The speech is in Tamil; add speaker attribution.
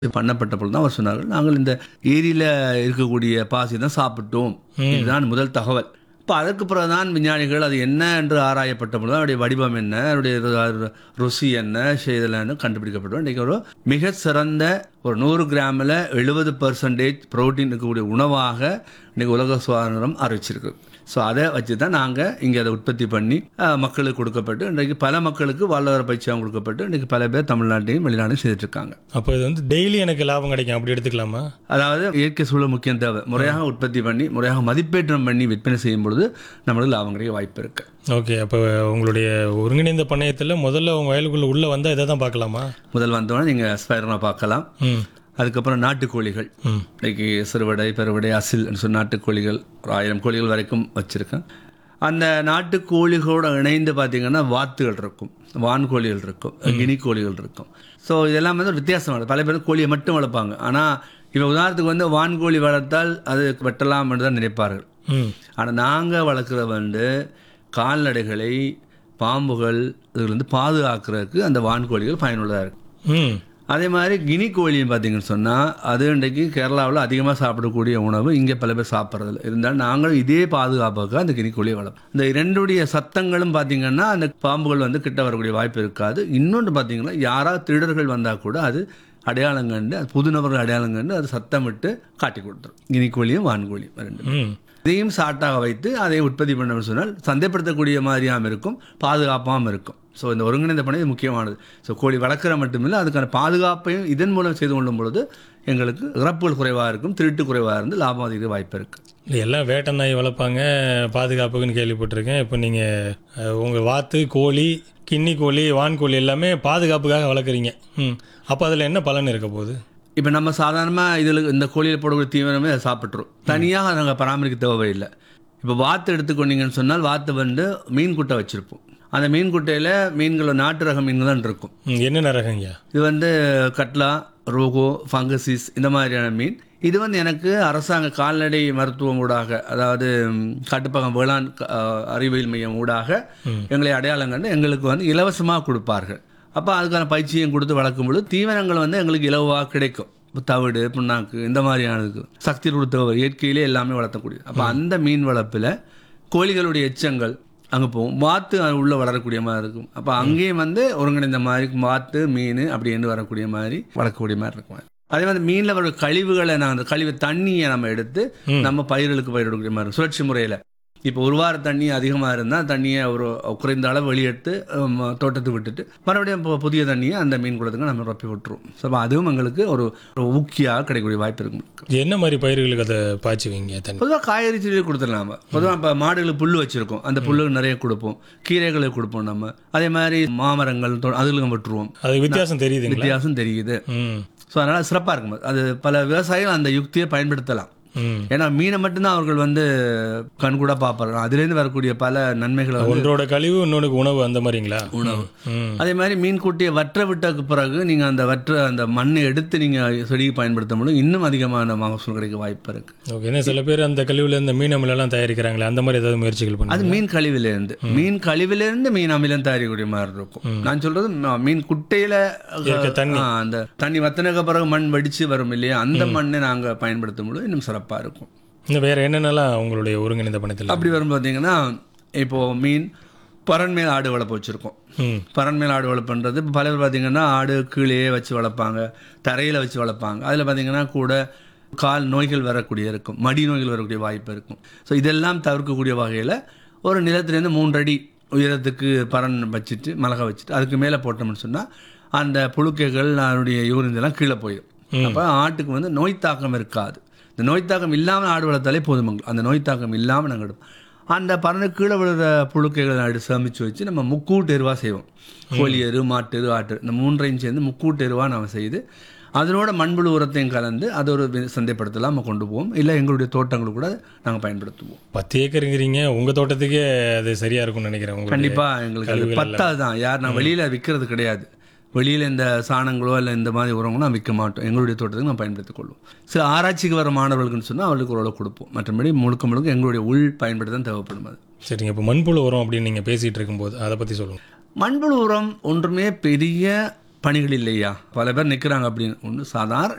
Speaker 1: இது பண்ணப்பட்ட பொழுது தான் அவர் சொன்னார்கள் நாங்கள் இந்த ஏரியில் இருக்கக்கூடிய பாசி தான் சாப்பிட்டோம் இதுதான் முதல் தகவல் இப்போ அதற்கு பிறகுதான் விஞ்ஞானிகள் அது என்ன என்று ஆராயப்பட்ட பொழுது அதனுடைய வடிவம் என்ன அதனுடைய ரு- ருசி என்ன செய்தலன்னு கண்டுபிடிக்கப்பட்டோம் இன்றைக்கு ஒரு மிக சிறந்த ஒரு நூறு கிராமில் எழுபது பர்சன்டேஜ் புரோட்டீன் இருக்கக்கூடிய உணவாக இன்னைக்கு உலக சுகாதாரம் அறிவிச்சிருக்கு ஸோ அதை வச்சு தான் நாங்கள் இங்கே அதை உற்பத்தி பண்ணி அஹ், மக்களுக்கு கொடுக்கப்பட்டு இன்றைக்கு பல மக்களுக்கு வாழ்வாதார பயிற்சியாக கொடுக்கப்பட்டு இன்றைக்கு பல பேர் தமிழ்நாட்டையும் வெளிநாட்டையும் செய்துட்டு இருக்காங்க
Speaker 2: அப்போ இது வந்து டெய்லி எனக்கு லாபம் கிடைக்கும் அப்படி எடுத்துக்கலாமா
Speaker 1: அதாவது இயற்கை சூழல் முக்கியம் தேவை முறையாக உற்பத்தி பண்ணி முறையாக மதிப்பேற்றம் பண்ணி விற்பனை செய்யும் பொழுது நம்மளுக்கு லாபம் கிடைக்க வாய்ப்பு இருக்கு
Speaker 2: ஓகே அப்போ உங்களுடைய ஒருங்கிணைந்த பண்ணையத்தில் முதல்ல உங்கள் வயலுக்குள்ளே உள்ளே வந்தால் இதை தான் பார்க்கலாமா
Speaker 1: முதல் வந்தோடனே நீங்கள் ஸ்பைரனை பார்க்கலாம்
Speaker 2: ம்
Speaker 1: அதுக்கப்புறம் நாட்டுக்கோழிகள்
Speaker 2: ம்
Speaker 1: இன்னைக்கு சிறுவடை பெருவடை அசில் சொல்லி நாட்டுக்கோழிகள் ஒரு ஆயிரம் கோழிகள் வரைக்கும் வச்சுருக்கேன் அந்த நாட்டுக்கோழிகளோட இணைந்து பார்த்தீங்கன்னா வாத்துகள் இருக்கும் வான்கோழிகள் இருக்கும் கினி கோழிகள் இருக்கும் ஸோ இதெல்லாம் வந்து ஒரு வித்தியாசமானது பல பேர் கோழியை மட்டும் வளர்ப்பாங்க ஆனால் இப்போ உதாரணத்துக்கு வந்து வான்கோழி வளர்த்தால் அது வெட்டலாம் என்று தான் நினைப்பார்கள்
Speaker 2: ம்
Speaker 1: ஆனால் நாங்கள் வளர்க்குற வந்து கால்நடைகளை பாம்புகள் இதுலேருந்து பாதுகாக்கிறதுக்கு அந்த வான்கோழிகள் பயனுள்ளதாக இருக்கும்
Speaker 2: ம்
Speaker 1: அதே மாதிரி கினி கோழின்னு பார்த்தீங்கன்னு சொன்னால் அது இன்றைக்கு கேரளாவில் அதிகமாக சாப்பிடக்கூடிய உணவு இங்கே பல பேர் சாப்பிட்றதில்ல இருந்தாலும் நாங்களும் இதே பாதுகாப்புக்கு அந்த கினி கோழியை வளர்ப்போம் இந்த இரண்டுடைய சத்தங்களும் பார்த்தீங்கன்னா அந்த பாம்புகள் வந்து கிட்ட வரக்கூடிய வாய்ப்பு இருக்காது இன்னொன்று பார்த்தீங்கன்னா யாராவது திருடர்கள் வந்தால் கூட அது அடையாளம் கண்டு அது புது நபர்கள் அடையாளம் கண்டு அது சத்தமிட்டு காட்டி கொடுத்துரும் கினி கோழியும் வான்கோழியும் ரெண்டு
Speaker 2: ம்
Speaker 1: இதையும் சாட்டாக வைத்து அதை உற்பத்தி பண்ணணும்னு சொன்னால் சந்தைப்படுத்தக்கூடிய மாதிரியாகவும் இருக்கும் பாதுகாப்பாகவும் இருக்கும் ஸோ இந்த ஒருங்கிணைந்த பணி முக்கியமானது ஸோ கோழி வளர்க்குற மட்டுமில்லை அதுக்கான பாதுகாப்பையும் இதன் மூலம் செய்து கொள்ளும் பொழுது எங்களுக்கு இறப்புகள் குறைவாக இருக்கும் திருட்டு குறைவாக இருந்து லாபம் அதிக வாய்ப்பு இருக்குது
Speaker 2: இல்லை எல்லாம் வேட்டை நாய் வளர்ப்பாங்க பாதுகாப்புக்குன்னு கேள்விப்பட்டிருக்கேன் இப்போ நீங்கள் உங்கள் வாத்து கோழி கின்னி கோழி வான்கோழி எல்லாமே பாதுகாப்புக்காக வளர்க்குறீங்க ம் அப்போ அதில் என்ன பலன் இருக்க போகுது
Speaker 1: இப்போ நம்ம சாதாரணமாக இதில் இந்த கோழியில் போடக்கூடிய தீவனமே அதை சாப்பிட்றோம் தனியாக நாங்கள் பராமரிக்க தேவையில்லை இப்போ வாத்து எடுத்துக்கொண்டீங்கன்னு சொன்னால் வாத்து வந்து மீன் குட்டை வச்சுருப்போம் அந்த மீன் குட்டையில் மீன்கள் நாட்டு ரக மீன்கள் தான் இருக்கும்
Speaker 2: ம் என்னென்ன ரகங்கய்யா
Speaker 1: இது வந்து கட்லா ரோகோ ஃபங்கசிஸ் இந்த மாதிரியான மீன் இது வந்து எனக்கு அரசாங்க கால்நடை மருத்துவம் ஊடாக அதாவது ம், காட்டுப்பகம் வேளாண் க- அஹ், அறிவியல் மையம் ஊடாக எங்களை அடையாளம் கண்டு எங்களுக்கு வந்து இலவசமாக கொடுப்பார்கள் அப்போ அதுக்கான பயிற்சியும் கொடுத்து வளர்க்கும் பொழுது தீவனங்கள் வந்து எங்களுக்கு இலவாக கிடைக்கும் இப்போ தவிடு புண்ணாக்கு இந்த மாதிரியானதுக்கு சக்தி கொடுத்தவர் இயற்கையிலே எல்லாமே வளர்த்தக்கூடியது அப்போ அந்த மீன் வளர்ப்பில் கோழிகளுடைய எச்சங்கள் அங்கே போகும் வாத்து அது உள்ள வளரக்கூடிய மாதிரி இருக்கும் அப்போ அங்கேயும் வந்து ஒருங்கிணைந்த மாதிரி வாத்து மீன் அப்படின்னு வரக்கூடிய மாதிரி வளர்க்கக்கூடிய மாதிரி இருக்கும் அதே மாதிரி மீனில் வர கழிவுகளை நான் அந்த கழிவு தண்ணியை நம்ம எடுத்து நம்ம பயிர்களுக்கு பயிரிடக்கூடிய மாதிரி இருக்கும் சுழற்சி முறையில் இப்போ ஒரு வார தண்ணி அதிகமாக இருந்தால் தண்ணியை ஒரு குறைந்த அளவு வெளியெடுத்து ஹம், தோட்டத்துக்கு விட்டுட்டு மறுபடியும் இப்போ புதிய தண்ணியை அந்த மீன் குளத்துக்கு நம்ம ரொப்பி விட்டுருவோம் ஸோ அப்ப அதுவும் எங்களுக்கு ஒரு ஒரு ஊக்கியாக கிடைக்கக்கூடிய வாய்ப்பு இருக்கும்
Speaker 2: இது என்ன மாதிரி பயிர்களுக்கு அதை பாய்ச்சுவீங்க தண்ணி
Speaker 1: பொதுவாக காய்கறி செடியை கொடுத்துடலாம் நம்ம பொதுவாக இப்போ மாடுகளுக்கு புல் வச்சுருக்கோம் அந்த புல்லுக்கு நிறைய கொடுப்போம் கீரைகளை கொடுப்போம் நம்ம அதே மாதிரி மாமரங்கள் தோ- அதுகளுக்கு விட்டுருவோம்
Speaker 2: அது வித்தியாசம் தெரியுதுங்களா
Speaker 1: வித்தியாசம் தெரியுது
Speaker 2: ம்
Speaker 1: ஸோ அதனால் சிறப்பாக இருக்கும் அது பல விவசாயிகள் அந்த யுக்தியை பயன்படுத்தலாம்
Speaker 2: ம்
Speaker 1: ஏன்னா மீனை மட்டும்தான் அவர்கள் வந்து கண்கூட பார்ப்பாங்க அதுலேருந்து வரக்கூடிய பல நன்மைகளை வந்து
Speaker 2: ஒன்றோட கழிவு இன்னொன்றுக்கு உணவு அந்த மாதிரிங்களா
Speaker 1: உணவு
Speaker 2: ம்
Speaker 1: அதே மாதிரி மீன் குட்டியை வற்ற விட்டதுக்கு பிறகு நீங்கள் அந்த வற்ற அந்த மண்ணை எடுத்து நீங்கள் செடிக்கு பயன்படுத்த முடியும் இன்னும் அதிகமான மகசூல் கிடைக்க வாய்ப்பு இருக்குது
Speaker 2: ஓகே என்ன சில பேர் அந்த கழிவுல இந்த மீன் அமிலெல்லாம் தயாரிக்கிறாங்களே அந்த மாதிரி ஏதாவது முயற்சிகள்
Speaker 1: அது
Speaker 2: பண்ணுங்க
Speaker 1: மீன் கழிவிலிருந்து மீன் கழிவிலிருந்து மீன் அமிலம் தயாரிக்கக்கூடிய மாதிரி இருக்கும் நான் சொல்றது ம- மீன் குட்டையில
Speaker 2: இருக்க தண்ணி.
Speaker 1: ஆ, அந்த தண்ணி வத்தினக்கு பிறகு மண் வடிச்சு வரும் இல்லையா அந்த மண்ணை நாங்க பயன்படுத்தும் பொழுது இன்னும் சிறப்பா இருக்கும்
Speaker 2: இன்னும் வேற என்னென்னலாம் உங்களுடைய ஒருங்கிணைந்த பணத்தில்
Speaker 1: அப்படி வரும் பார்த்தீங்கன்னா இப்போ மீன் பறன் மேல் ஆடு வளர்ப்பு வச்சிருக்கோம்
Speaker 2: ம்
Speaker 1: பறன் மேல் ஆடு வளர்ப்புன்றது இப்போ பல பேர் பார்த்தீங்கன்னா ஆடு கீழே வச்சு வளர்ப்பாங்க தரையில் வச்சு வளர்ப்பாங்க அதில் பார்த்தீங்கன்னா கூட கால் நோய்கள் வரக்கூடிய இருக்கும் மடி நோய்கள் வரக்கூடிய வாய்ப்பு இருக்கும் ஸோ இதெல்லாம் தவிர்க்கக்கூடிய வகையில் ஒரு நிலத்திலேருந்து மூன்றடி உயரத்துக்கு பறன் வச்சுட்டு மிளகா வச்சுட்டு அதுக்கு மேலே போட்டோம்னு சொன்னால் அந்த புழுக்கைகள் அதனுடைய யூரின் இதெல்லாம் கீழே போயிடும் அப்போ ஆட்டுக்கு வந்து நோய் தாக்கம் இருக்காது இந்த நோய் தாக்கம் இல்லாமல் ஆடு வளர்த்தாலே போதுமங்க அந்த நோய் தாக்கம் இல்லாமல் நாங்கள் எடுப்போம் அந்த பறந்து கீழே விழுற புழுக்கைகளை எடுத்து சமைச்சு வச்சு நம்ம முக்கூட்டு எருவாக செய்வோம் கோழி எரு மாட்டு எரு ஆட்டு இந்த மூன்றையும் சேர்ந்து முக்கூட்டு எருவாக நாம் செய்து அதனோட மண்புழு உரத்தையும் கலந்து அதை ஒரு வி- சந்தைப்படுத்தலாம் நம்ம கொண்டு போவோம் இல்லை எங்களுடைய தோட்டங்கள் கூட நாங்கள் பயன்படுத்துவோம்
Speaker 2: பத்து ஏக்கருங்கிறீங்க உங்க தோட்டத்துக்கே அது சரியா இருக்கும்னு நினைக்கிறேன் உங்களுக்கு
Speaker 1: கண்டிப்பாக எங்களுக்கு அது பத்தாது தான் யார் நான் வெளியில் விற்கிறது கிடையாது வெளியில் இந்த சாணங்களோ இல்லை இந்த மாதிரி உரங்களோ நான் விற்க மாட்டோம் எங்களுடைய தோட்டத்துக்கு நான் பயன்படுத்திக் கொள்வோம் சில ஆராய்ச்சிக்கு வர மாணவர்களுக்குன்னு சொன்னால் அவர்களுக்கு ஓரளவு கொடுப்போம் மற்றபடி முழுக்க முழுக்க எங்களுடைய உள் பயன்படுத்த தான் தேவைப்படும் அது
Speaker 2: சரிங்க இப்போ மண்புழு உரம் அப்படின்னு நீங்க பேசிட்டு இருக்கும்போது அதை பத்தி சொல்லுங்க
Speaker 1: மண்புழு உரம் ஒன்றுமே பெரிய பணிகள் இல்லையா பல பேர் நிற்கிறாங்க அப்படின்னு ஒன்று சாதாரண